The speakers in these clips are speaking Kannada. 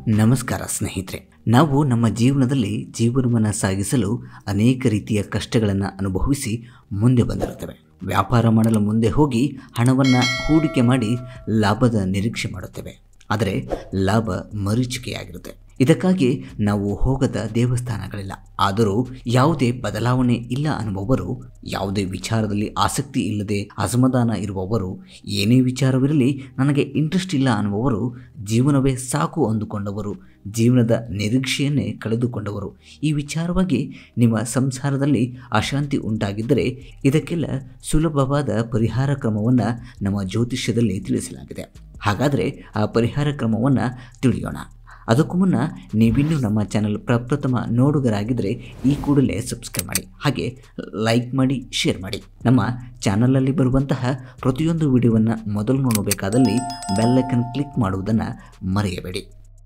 ನಮಸ್ಕಾರ ಸ್ನೇಹಿತರೆ ನಾವು ನಮ್ಮ ಜೀವನದಲ್ಲಿ ಜೀವನವನ್ನು ಸಾಗಿಸಲು ಅನೇಕ ರೀತಿಯ ಕಷ್ಟಗಳನ್ನು ಅನುಭವಿಸಿ ಮುಂದೆ ಬಂದಿರುತ್ತೇವೆ ವ್ಯಾಪಾರ ಮಾಡಲು ಮುಂದೆ ಹೋಗಿ ಹಣವನ್ನು ಹೂಡಿಕೆ ಮಾಡಿ ಲಾಭದ ನಿರೀಕ್ಷೆ ಮಾಡುತ್ತೇವೆ ಆದರೆ ಲಾಭ ಮರೀಚಿಕೆಯಾಗಿರುತ್ತೆ ಇದಕ್ಕಾಗಿ ನಾವು ಹೋಗದ ದೇವಸ್ಥಾನಗಳಿಲ್ಲ ಆದರೂ ಯಾವುದೇ ಬದಲಾವಣೆ ಇಲ್ಲ ಅನ್ನುವವರು ಯಾವುದೇ ವಿಚಾರದಲ್ಲಿ ಆಸಕ್ತಿ ಇಲ್ಲದೆ ಅಸಮಾಧಾನ ಇರುವವರು ಏನೇ ವಿಚಾರವಿರಲಿ ನನಗೆ ಇಂಟ್ರೆಸ್ಟ್ ಇಲ್ಲ ಅನ್ನುವವರು ಜೀವನವೇ ಸಾಕು ಅಂದುಕೊಂಡವರು ಜೀವನದ ನಿರೀಕ್ಷೆಯನ್ನೇ ಕಳೆದುಕೊಂಡವರು ಈ ವಿಚಾರವಾಗಿ ನಿಮ್ಮ ಸಂಸಾರದಲ್ಲಿ ಅಶಾಂತಿ ಉಂಟಾಗಿದ್ದರೆ ಇದಕ್ಕೆಲ್ಲ ಸುಲಭವಾದ ಪರಿಹಾರ ಕ್ರಮವನ್ನು ನಮ್ಮ ಜ್ಯೋತಿಷ್ಯದಲ್ಲಿ ತಿಳಿಸಲಾಗಿದೆ ಹಾಗಾದರೆ ಆ ಪರಿಹಾರ ಕ್ರಮವನ್ನು ತಿಳಿಯೋಣ ಅದಕ್ಕೂ ಮುನ್ನ ನೀವಿನ್ನೂ ನಮ್ಮ ಚಾನಲ್ ಪ್ರಪ್ರಥಮ ನೋಡುಗರಾಗಿದ್ದರೆ ಈ ಕೂಡಲೇ ಸಬ್ಸ್ಕ್ರೈಬ್ ಮಾಡಿ ಹಾಗೆ ಲೈಕ್ ಮಾಡಿ ಶೇರ್ ಮಾಡಿ ನಮ್ಮ ಚಾನಲಲ್ಲಿ ಬರುವಂತಹ ಪ್ರತಿಯೊಂದು ವಿಡಿಯೋವನ್ನು ಮೊದಲು ನೋಡಬೇಕಾದಲ್ಲಿ ಬೆಲ್ಲೈಕನ್ ಕ್ಲಿಕ್ ಮಾಡುವುದನ್ನು ಮರೆಯಬೇಡಿ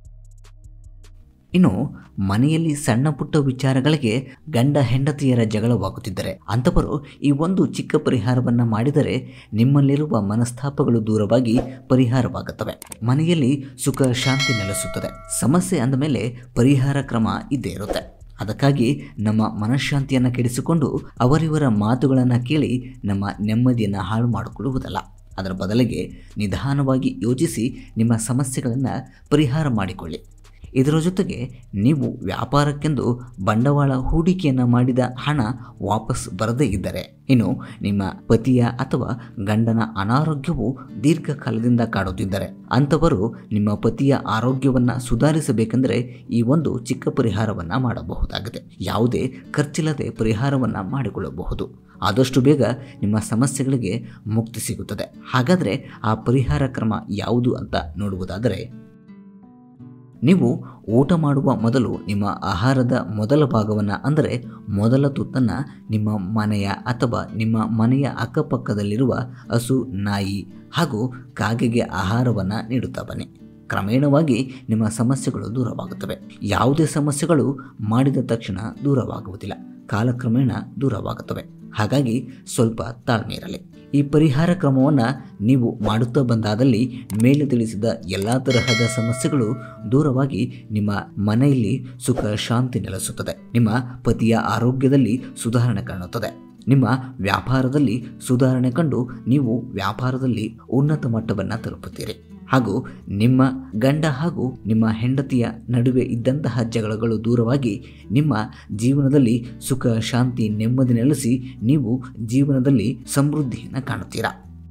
ಇನ್ನು ಮನೆಯಲ್ಲಿ ಸಣ್ಣ ಪುಟ್ಟ ವಿಚಾರಗಳಿಗೆ ಗಂಡ ಹೆಂಡತಿಯರ ಜಗಳವಾಗುತ್ತಿದ್ದರೆ ಅಂಥವರು ಈ ಒಂದು ಚಿಕ್ಕ ಪರಿಹಾರವನ್ನ ಮಾಡಿದರೆ ನಿಮ್ಮಲ್ಲಿರುವ ಮನಸ್ತಾಪಗಳು ದೂರವಾಗಿ ಪರಿಹಾರವಾಗುತ್ತವೆ ಮನೆಯಲ್ಲಿ ಸುಖ ಶಾಂತಿ ನೆಲೆಸುತ್ತದೆ ಸಮಸ್ಯೆ ಅಂದ ಮೇಲೆ ಪರಿಹಾರ ಕ್ರಮ ಇದ್ದೇ ಇರುತ್ತೆ ಅದಕ್ಕಾಗಿ ನಮ್ಮ ಮನಃಶಾಂತಿಯನ್ನು ಕೆಡಿಸಿಕೊಂಡು ಅವರಿವರ ಮಾತುಗಳನ್ನು ಕೇಳಿ ನಮ್ಮ ನೆಮ್ಮದಿಯನ್ನು ಹಾಳು ಮಾಡಿಕೊಳ್ಳುವುದಲ್ಲ ಅದರ ಬದಲಿಗೆ ನಿಧಾನವಾಗಿ ಯೋಚಿಸಿ ನಿಮ್ಮ ಸಮಸ್ಯೆಗಳನ್ನು ಪರಿಹಾರ ಮಾಡಿಕೊಳ್ಳಿ ಇದರ ಜೊತೆಗೆ ನೀವು ವ್ಯಾಪಾರಕ್ಕೆಂದು ಬಂಡವಾಳ ಹೂಡಿಕೆಯನ್ನು ಮಾಡಿದ ಹಣ ವಾಪಸ್ ಬರದೇ ಇದ್ದರೆ ಇನ್ನು ನಿಮ್ಮ ಪತಿಯ ಅಥವಾ ಗಂಡನ ಅನಾರೋಗ್ಯವು ದೀರ್ಘಕಾಲದಿಂದ ಕಾಡುತ್ತಿದ್ದರೆ ಅಂಥವರು ನಿಮ್ಮ ಪತಿಯ ಆರೋಗ್ಯವನ್ನು ಸುಧಾರಿಸಬೇಕೆಂದರೆ ಈ ಒಂದು ಚಿಕ್ಕ ಪರಿಹಾರವನ್ನು ಮಾಡಬಹುದಾಗಿದೆ ಯಾವುದೇ ಖರ್ಚಿಲ್ಲದೆ ಪರಿಹಾರವನ್ನು ಮಾಡಿಕೊಳ್ಳಬಹುದು ಆದಷ್ಟು ಬೇಗ ನಿಮ್ಮ ಸಮಸ್ಯೆಗಳಿಗೆ ಮುಕ್ತಿ ಸಿಗುತ್ತದೆ ಹಾಗಾದರೆ ಆ ಪರಿಹಾರ ಕ್ರಮ ಯಾವುದು ಅಂತ ನೋಡುವುದಾದರೆ ನೀವು ಊಟ ಮಾಡುವ ಮೊದಲು ನಿಮ್ಮ ಆಹಾರದ ಮೊದಲ ಭಾಗವನ್ನು ಅಂದರೆ ಮೊದಲ ತುತ್ತನ್ನು ನಿಮ್ಮ ಮನೆಯ ಅಥವಾ ನಿಮ್ಮ ಮನೆಯ ಅಕ್ಕಪಕ್ಕದಲ್ಲಿರುವ ಹಸು ನಾಯಿ ಹಾಗೂ ಕಾಗೆಗೆ ಆಹಾರವನ್ನು ನೀಡುತ್ತಾ ಬನ್ನಿ ಕ್ರಮೇಣವಾಗಿ ನಿಮ್ಮ ಸಮಸ್ಯೆಗಳು ದೂರವಾಗುತ್ತವೆ ಯಾವುದೇ ಸಮಸ್ಯೆಗಳು ಮಾಡಿದ ತಕ್ಷಣ ದೂರವಾಗುವುದಿಲ್ಲ ಕಾಲಕ್ರಮೇಣ ದೂರವಾಗುತ್ತವೆ ಹಾಗಾಗಿ ಸ್ವಲ್ಪ ತಾಳ್ಮೆ ಇರಲಿ ಈ ಪರಿಹಾರ ಕ್ರಮವನ್ನು ನೀವು ಮಾಡುತ್ತಾ ಬಂದಾದಲ್ಲಿ ಮೇಲೆ ತಿಳಿಸಿದ ಎಲ್ಲ ತರಹದ ಸಮಸ್ಯೆಗಳು ದೂರವಾಗಿ ನಿಮ್ಮ ಮನೆಯಲ್ಲಿ ಸುಖ ಶಾಂತಿ ನೆಲೆಸುತ್ತದೆ ನಿಮ್ಮ ಪತಿಯ ಆರೋಗ್ಯದಲ್ಲಿ ಸುಧಾರಣೆ ಕಾಣುತ್ತದೆ ನಿಮ್ಮ ವ್ಯಾಪಾರದಲ್ಲಿ ಸುಧಾರಣೆ ಕಂಡು ನೀವು ವ್ಯಾಪಾರದಲ್ಲಿ ಉನ್ನತ ಮಟ್ಟವನ್ನು ತಲುಪುತ್ತೀರಿ ಹಾಗೂ ನಿಮ್ಮ ಗಂಡ ಹಾಗೂ ನಿಮ್ಮ ಹೆಂಡತಿಯ ನಡುವೆ ಇದ್ದಂತಹ ಜಗಳಗಳು ದೂರವಾಗಿ ನಿಮ್ಮ ಜೀವನದಲ್ಲಿ ಸುಖ ಶಾಂತಿ ನೆಮ್ಮದಿ ನೆಲೆಸಿ ನೀವು ಜೀವನದಲ್ಲಿ ಸಮೃದ್ಧಿಯನ್ನು ಕಾಣುತ್ತೀರಾ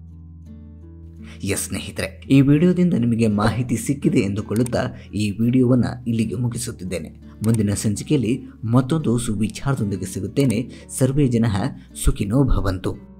ಎಸ್ ಸ್ನೇಹಿತರೆ ಈ ವಿಡಿಯೋದಿಂದ ನಿಮಗೆ ಮಾಹಿತಿ ಸಿಕ್ಕಿದೆ ಎಂದುಕೊಳ್ಳುತ್ತಾ ಈ ವಿಡಿಯೋವನ್ನು ಇಲ್ಲಿಗೆ ಮುಗಿಸುತ್ತಿದ್ದೇನೆ ಮುಂದಿನ ಸಂಚಿಕೆಯಲ್ಲಿ ಮತ್ತೊಂದು ಸುವಿಚಾರದೊಂದಿಗೆ ಸಿಗುತ್ತೇನೆ ಸರ್ವೇ ಜನ ಸುಖಿನೋ ಭವಂತು